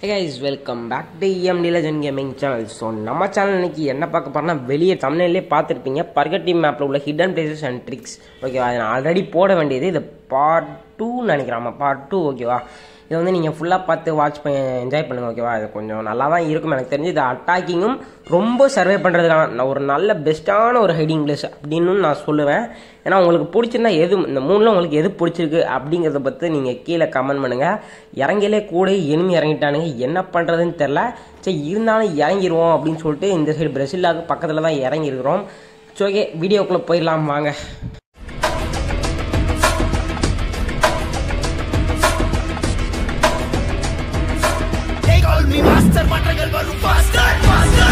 hey guys welcome back to EMD Legend gaming channel so நம்ம channel இன்னைக்கு என்ன பார்க்க போறோம்னா வெளியே தமிழ்லேயே பார்த்துருப்பீங்க பர்கட்டி மேப்பில் உள்ள ஹிடன் பிளேசஸ் அண்ட் ட்ரிக்ஸ் ஓகேவா அதை நான் ஆல்ரெடி போட வேண்டியது இது பார்ட் டூன்னு நினைக்கிறேன் பார்ட் டூ ஓகேவா இதை வந்து நீங்கள் ஃபுல்லாக பார்த்து வாட்ச் பண்ணி என்ஜாய் பண்ணுங்கள் ஓகேவா இது கொஞ்சம் நல்லா தான் இருக்கும் எனக்கு தெரிஞ்சு இது அட்டாக்கிங்கும் ரொம்ப சர்வே பண்ணுறதுக்கான ஒரு நல்ல பெஸ்ட்டான ஒரு ஹைடிங் பிளேஸ் அப்படின்னு நான் சொல்லுவேன் ஏன்னா உங்களுக்கு பிடிச்சிருந்தா எது இந்த மூணில் உங்களுக்கு எது பிடிச்சிருக்கு அப்படிங்கிறத பற்றி நீங்கள் கீழே கமெண்ட் பண்ணுங்கள் இறங்கிலே கூட எனிமி இறங்கிட்டானுங்க என்ன பண்ணுறதுன்னு தெரில சரி இருந்தாலும் இறங்கிடுவோம் அப்படின்னு சொல்லிட்டு இந்த சைடு பிரசில்லாவுக்கு பக்கத்தில் தான் இறங்கியிருக்கிறோம் ஸோ ஓகே வீடியோக்குள்ளே போயிடலாம் வாங்க They call me master மாற்றங்கள் வரும் faster faster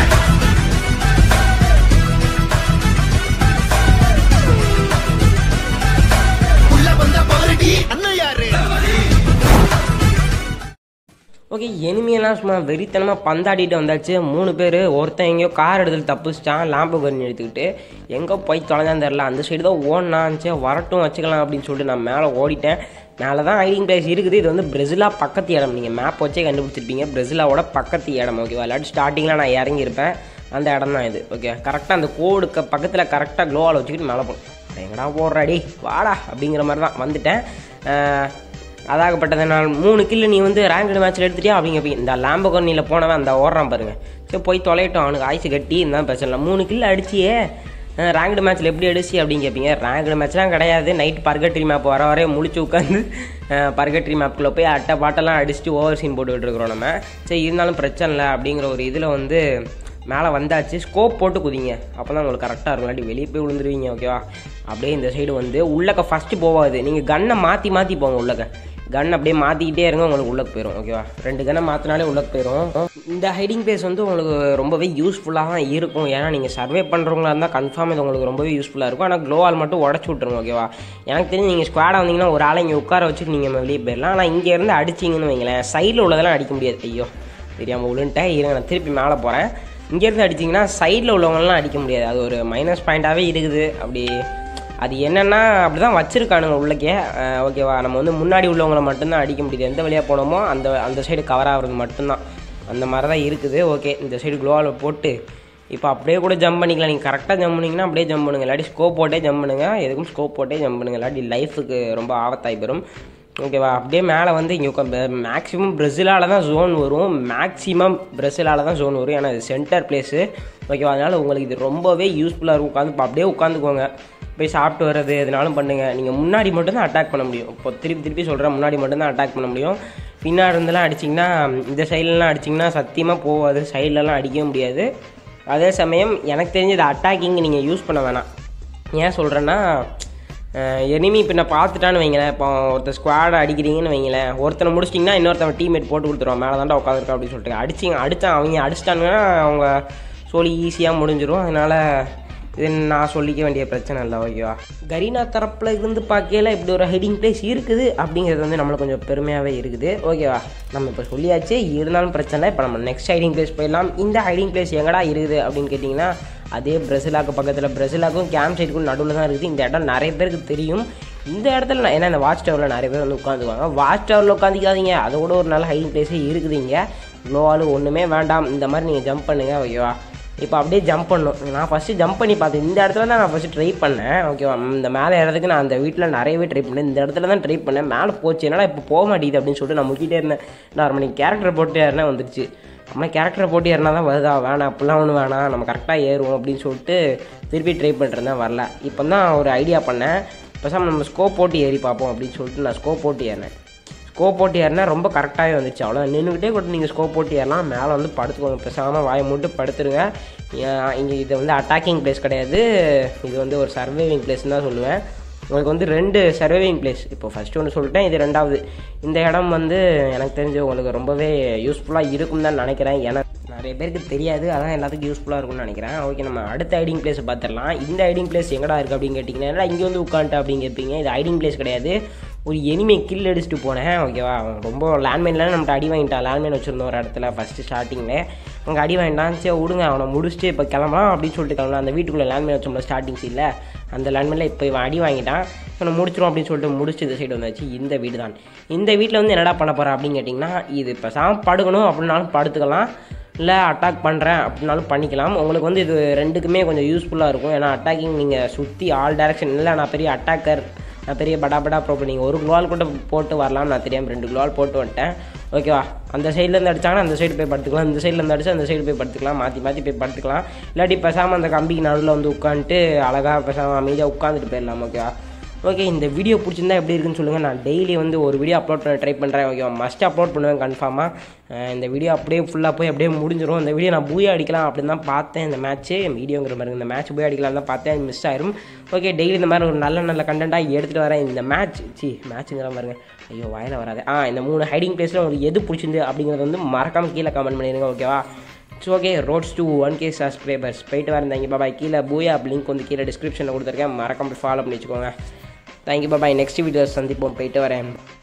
உள்ள வந்த பவரடி அண்ணன் யாரு ஓகே எனிமியெல்லாம் சும்மா வெறித்தனமாக பந்தாடிட்டு வந்தாச்சு மூணு பேர் ஒருத்தன் எங்கேயோ கார் எடுத்துல தப்பிச்சிட்டான் லாம்பு கண்ணி எடுத்துக்கிட்டு எங்கே போய் தொலைஞ்சான்னு தெரில அந்த சைடு தான் ஓடினான் சரி வரட்டும் வச்சுக்கலாம் அப்படின்னு சொல்லிட்டு நான் மேலே ஓடிட்டேன் மேலே தான் ஹைடிங் பிளேஸ் இருக்குது இது வந்து பிரசிலா பக்கத்து இடம் நீங்கள் மேப் வச்சே கண்டுபிடிச்சிருப்பீங்க பிரசிலாவோட பக்கத்து இடம் ஓகேவா இல்லாட்டி ஸ்டார்டிங்கில் நான் இறங்கியிருப்பேன் அந்த இடம் தான் இது ஓகே கரெக்டாக அந்த கோடுக்கு பக்கத்தில் கரெக்டாக க்ளோவால் வச்சுக்கிட்டு மேலே போகணும் எங்கடா போடுறாடி வாடா அப்படிங்கிற மாதிரி தான் வந்துட்டேன் அஹ், அதாகப்பட்டது நான் மூணு கில்லு நீ வந்து ரேங்க்டு மேட்ச்சில் எடுத்துட்டியா அப்படிங்க போய் இந்த லாம்பகோனியில் போனவன் அந்த ஓடுறான் பாருங்க சரி போய் தொலையட்டும் அவனுக்கு ஆயுசு கட்டி இருந்தால் பிரச்சனை இல்லை மூணு கில்லு அடிச்சியே ரேங்க்டு மேட்ச்சில் எப்படி அடிச்சு அப்படின்னு கேட்பீங்க ரேங்க்டு மேட்ச்லாம் கிடையாது நைட் பர்கட்ரி மேப் வர வரைய முழிச்சு உட்காந்து பர்கட்ரி மேப்குள்ளே போய் அட்டை பாட்டெல்லாம் அடிச்சுட்டு ஓவர் சீன் போட்டுக்கிட்டு இருக்கிறோம் நம்ம சரி இருந்தாலும் பிரச்சனை இல்லை அப்படிங்கிற ஒரு இதில் வந்து மேலே வந்தாச்சு ஸ்கோப் போட்டு குதிங்க அப்போ தான் உங்களுக்கு கரெக்டாக இருக்கும் இல்லாட்டி வெளியே போய் விழுந்துருவீங்க ஓகேவா அப்படியே இந்த சைடு வந்து உள்ளக்க ஃபஸ்ட்டு போகாது நீங்கள் கன்னை மாற்றி மாற்றி போங்க உள்ளக்க கன் அப்படியே மாற்றிக்கிட்டே இருங்க உங்களுக்கு உள்ளக்கு போயிடும் ஓகேவா ரெண்டு கன்னை மாற்றினாலே உள்ளக்கு போயிடும் இந்த ஹைடிங் பிளேஸ் வந்து உங்களுக்கு ரொம்பவே யூஸ்ஃபுல்லாக தான் இருக்கும் ஏன்னா நீங்கள் சர்வே பண்ணுறவங்களா இருந்தால் கன்ஃபார்ம் இது உங்களுக்கு ரொம்பவே யூஸ்ஃபுல்லாக இருக்கும் ஆனால் க்ளோவால் மட்டும் உடச்சி விட்ருங்க ஓகேவா எனக்கு தெரிஞ்சு நீங்கள் ஸ்குவாடாக வந்தீங்கன்னா ஒரு ஆளை இங்கே உட்கார வச்சுட்டு நீங்கள் வெளியே போயிடலாம் ஆனால் இங்கேருந்து அடிச்சிங்கன்னு வைங்களேன் சைடில் உள்ளதெல்லாம் அடிக்க முடியாது ஐயோ தெரியாமல் விழுந்துட்டேன் இருங்க நான் திருப்பி மேலே போகிறேன் இங்கேருந்து அடிச்சிங்கன்னா சைடில் உள்ளவங்கலாம் அடிக்க முடியாது அது ஒரு மைனஸ் பாயிண்ட்டாகவே இருக்குது அப்படி அது என்னென்னா அப்படி தான் வச்சுருக்கானுங்க உள்ளக்கே அஹ் ஓகேவா நம்ம வந்து முன்னாடி உள்ளவங்கள மட்டும்தான் அடிக்க முடியுது எந்த வழியாக போனோமோ அந்த அந்த சைடு கவர் ஆகிறது மட்டும்தான் அந்த மாதிரி தான் இருக்குது ஓகே இந்த சைடு க்ளோவால் போட்டு இப்போ அப்படியே கூட ஜம்ப் பண்ணிக்கலாம் நீங்கள் கரெக்டாக ஜம்ப் பண்ணிங்கன்னா அப்படியே ஜம்ப் பண்ணுங்க இல்லாட்டி ஸ்கோப் போட்டே ஜம்ப் பண்ணுங்க எதுக்கும் ஸ்கோப் போட்டே ஜம்ப் பண்ணுங்க இல்லாட்டி லைஃபுக்கு ரொம்ப ஆபத்தாகி பெறும் ஓகேவா அப்படியே மேலே வந்து இங்கே உட்காந்து மேக்ஸிமம் பிரசிலால தான் ஜோன் வரும் மேக்ஸிமம் பிரசிலால தான் ஜோன் வரும் ஏன்னா இது சென்டர் பிளேஸு ஓகேவா அதனால் உங்களுக்கு இது ரொம்பவே யூஸ்ஃபுல்லாக இருக்கும் உட்காந்து இப்போ அப்படியே உட்காந்துக்கோங்க போய் சாப்பிட்டு வர்றது எதுனாலும் பண்ணுங்கள் நீங்கள் முன்னாடி மட்டும்தான் அட்டாக் பண்ண முடியும் இப்போ திருப்பி திருப்பி சொல்கிறேன் முன்னாடி மட்டும்தான் அட்டாக் பண்ண முடியும் பின்னாடி இருந்தெல்லாம் அடிச்சிங்கன்னா இந்த சைட்லலாம் அடிச்சிங்கன்னா சத்தியமாக போகாது சைட்லலாம் அடிக்கவே முடியாது அதே சமயம் எனக்கு தெரிஞ்சு இது அட்டாக்கிங் நீங்கள் யூஸ் பண்ண வேணாம் ஏன் சொல்கிறேன்னா எனிமி இப்போ நான் பார்த்துட்டான்னு வைங்களேன் இப்போ ஒருத்தர் ஸ்குவாட் அடிக்கிறீங்கன்னு வைங்களேன் ஒருத்தனை முடிச்சிட்டிங்கன்னா இன்னொருத்தவன் டீம்மேட் போட்டு கொடுத்துருவான் மேலே தாண்டா உட்காந்துருக்கா அப்படின்னு சொல்லிட்டு அடிச்சிங்க அடித்தா அவங்க அடிச்சிட்டானுங்கன்னா அவங்க சோலி ஈஸியாக முடிஞ்சிடும் அதனால் இது நான் சொல்லிக்க வேண்டிய பிரச்சனை இல்லை ஓகேவா கரீனா தரப்பில் இருந்து பார்க்கையில இப்படி ஒரு ஹைடிங் பிளேஸ் இருக்குது அப்படிங்கிறது வந்து நம்மளுக்கு கொஞ்சம் பெருமையாகவே இருக்குது ஓகேவா நம்ம இப்போ சொல்லியாச்சு இருந்தாலும் பிரச்சனை இல்லை இப்போ நம்ம நெக்ஸ்ட் ஹைடிங் பிளேஸ் போயிடலாம் இந்த ஹைடிங் பிளேஸ் எங்கடா இருக்குது அப்படின்னு கேட்டிங்கன்னா அதே பிரசிலாக்கு பக்கத்தில் பிரசிலாக்கும் கேம்ப் சைட்டுக்கும் நடுவில் தான் இருக்குது இந்த இடம் நிறைய பேருக்கு தெரியும் இந்த இடத்துல நான் ஏன்னா இந்த வாட்ச் டவரில் நிறைய பேர் வந்து உட்காந்துக்குவாங்க வாட்ச் டவரில் உட்காந்துக்காதீங்க அதோட ஒரு நல்ல ஹைடிங் பிளேஸே இருக்குது இங்கே க்ளோவாலும் ஒன்றுமே வேண்டாம் இந்த மாதிரி நீங்கள் ஜம்ப் பண்ணுங்கள் ஓகேவா இப்போ அப்படியே ஜம்ப் பண்ணணும் நான் ஃபஸ்ட்டு ஜம்ப் பண்ணி பார்த்தேன் இந்த இடத்துல தான் நான் ஃபஸ்ட்டு ட்ரை பண்ணேன் ஓகேவா இந்த மேலே ஏறதுக்கு நான் அந்த வீட்டில் நிறையவே ட்ரை பண்ணேன் இந்த இடத்துல தான் ட்ரை பண்ணேன் மேலே போச்சு என்னடா இப்போ போக மாட்டேங்குது அப்படின்னு சொல்லிட்டு நான் முக்கிட்டே இருந்தேன் நான் ஒரு மணிக்கு கேரக்டர் போட்டு ஏறினா வந்துருச்சு நம்ம கேரக்டரை போட்டு ஏறினா தான் வருதா வேணாம் அப்படிலாம் ஒன்றும் வேணாம் நம்ம கரெக்டாக ஏறுவோம் அப்படின்னு சொல்லிட்டு திருப்பி ட்ரை பண்ணிருந்தேன் வரல இப்போ தான் ஒரு ஐடியா பண்ணேன் பேசாமல் நம்ம ஸ்கோப் போட்டு ஏறி பார்ப்போம் அப்படின்னு சொல்லிட்டு நான் ஸ்கோப் போட்டு ஏறினேன் ஸ்கோப் போட்டு ஏறினா ரொம்ப கரெக்டாகவே வந்துச்சு அவ்வளோ நின்றுக்கிட்டே கூட நீங்கள் ஸ்கோப் போட்டு ஏறலாம் மேலே வந்து படுத்துக்கோங்க பேசாமல் வாயை மூட்டு படுத்துருங்க இங்கே இது வந்து அட்டாக்கிங் பிளேஸ் கிடையாது இது வந்து ஒரு சர்வைவிங் பிளேஸ்னு தான் சொல்லுவேன் உங்களுக்கு வந்து ரெண்டு சர்வைவிங் பிளேஸ் இப்போ ஃபஸ்ட்டு ஒன்று சொல்லிட்டேன் இது ரெண்டாவது இந்த இடம் வந்து எனக்கு தெரிஞ்சு உங்களுக்கு ரொம்பவே யூஸ்ஃபுல்லாக இருக்கும் தான் நினைக்கிறேன் ஏன்னா நிறைய பேருக்கு தெரியாது அதான் எல்லாத்துக்கும் யூஸ்ஃபுல்லாக இருக்கும்னு நினைக்கிறேன் ஓகே நம்ம அடுத்த ஐடிங் பிளேஸ் பார்த்துடலாம் இந்த ஐடிங் பிளேஸ் எங்கடா இருக்குது அப்படின்னு கேட்டிங்கன்னா இங்கே வந்து உட்காந்துட்டு அப்படின்னு கேட்பீங்க இது ஐடிங் பிளேஸ் கிடையாது ஒரு எனிமே கில் அடிச்சுட்டு போனேன் ஓகேவா அவன் ரொம்ப லேண்ட்மைனில் நம்மகிட்ட அடி வாங்கிட்டான் லேண்ட்மைன் வச்சுருந்தோம் ஒரு இடத்துல ஃபஸ்ட்டு ஸ்டார்டிங்கில் அங்கே அடி வாங்கிட்டான் சரி விடுங்க அவனை முடிச்சுட்டு இப்போ கிளம்பலாம் அப்படின்னு சொல்லிட்டு கிளம்பலாம் அந்த வீட்டுக்குள்ளே லேண்ட்மைன் வச்சோம்ல ஸ்டார்டிங் சீனில் அந்த லேண்ட்மைனில் இப்போ இவன் அடி வாங்கிட்டான் இவனை முடிச்சிடும் அப்படின்னு சொல்லிட்டு முடிச்சு இந்த சைடு வந்தாச்சு இந்த வீடு தான் இந்த வீட்டில் வந்து என்னடா பண்ண போகிறேன் அப்படின்னு கேட்டிங்கன்னா இது இப்போ சாம் படுக்கணும் அப்படின்னாலும் படுத்துக்கலாம் இல்லை அட்டாக் பண்ணுறேன் அப்படின்னாலும் பண்ணிக்கலாம் உங்களுக்கு வந்து இது ரெண்டுக்குமே கொஞ்சம் யூஸ்ஃபுல்லாக இருக்கும் ஏன்னா அட்டாக்கிங் நீங்கள் சுற்றி ஆல் டேரக்ஷன் இல்லை நான் பெரிய அட்டாக்கர் நான் பெரிய படா படா ப்ரோ நீங்கள் ஒரு குளோவால் கூட போட்டு வரலாம் நான் தெரியாமல் ரெண்டு குளோவால் போட்டு வந்துட்டேன் ஓகேவா அந்த சைட்லேருந்து அடிச்சாங்கன்னா அந்த சைடு போய் படுத்துக்கலாம் இந்த சைட்லேருந்து அடிச்சு அந்த சைடு போய் படுத்துக்கலாம் மாற்றி மாற்றி போய் படுத்துக்கலாம் இல்லாட்டி பேசாமல் அந்த கம்பிக்கு நடுவில் வந்து உட்காந்துட்டு அழகாக பேசாமல் அமைதியாக உட்காந்துட்டு போயிடலாம் ஓகேவா ஓகே இந்த வீடியோ பிடிச்சிருந்தா எப்படி இருக்குன்னு சொல்லுங்கள் நான் டெய்லி வந்து ஒரு வீடியோ அப்லோட் பண்ண ட்ரை பண்ணுறேன் ஓகே மஸ்ட் அப்லோட் பண்ணுவேன் கன்ஃபார்மாக இந்த வீடியோ அப்படியே ஃபுல்லாக போய் அப்படியே முடிஞ்சிடும் இந்த வீடியோ நான் பூயா அடிக்கலாம் அப்படின்னு தான் பார்த்தேன் இந்த மேட்ச்சு வீடியோங்கிற மாதிரி இந்த மேட்ச் போய் அடிக்கலாம் தான் பார்த்தேன் மிஸ் ஆயிரும் ஓகே டெய்லி இந்த மாதிரி ஒரு நல்ல நல்ல கண்டென்ட்டாக எடுத்துகிட்டு வரேன் இந்த மேட்ச் சி மேட்ச்சுங்கிற பாருங்க ஐயோ வாயில வராது ஆ இந்த மூணு ஹைடிங் பிளேஸில் உங்களுக்கு எது பிடிச்சிருந்து அப்படிங்கிறது வந்து மறக்காமல் கீழே கமெண்ட் பண்ணிடுங்க ஓகேவா it's okay roads to one K subscribers போயிட்டு வரேன் பாபாய் கீழே பூயா லிங்க் வந்து கீழே டிஸ்கிரிப்ஷனில் கொடுத்துருக்கேன் மறக்காம ஃபாலோ பண்ணி வச்சுக்கோங்க தேங்க்யூ பாபாய் நெக்ஸ்ட் வீடியோ சந்திப்போம் போயிட்டு வரேன்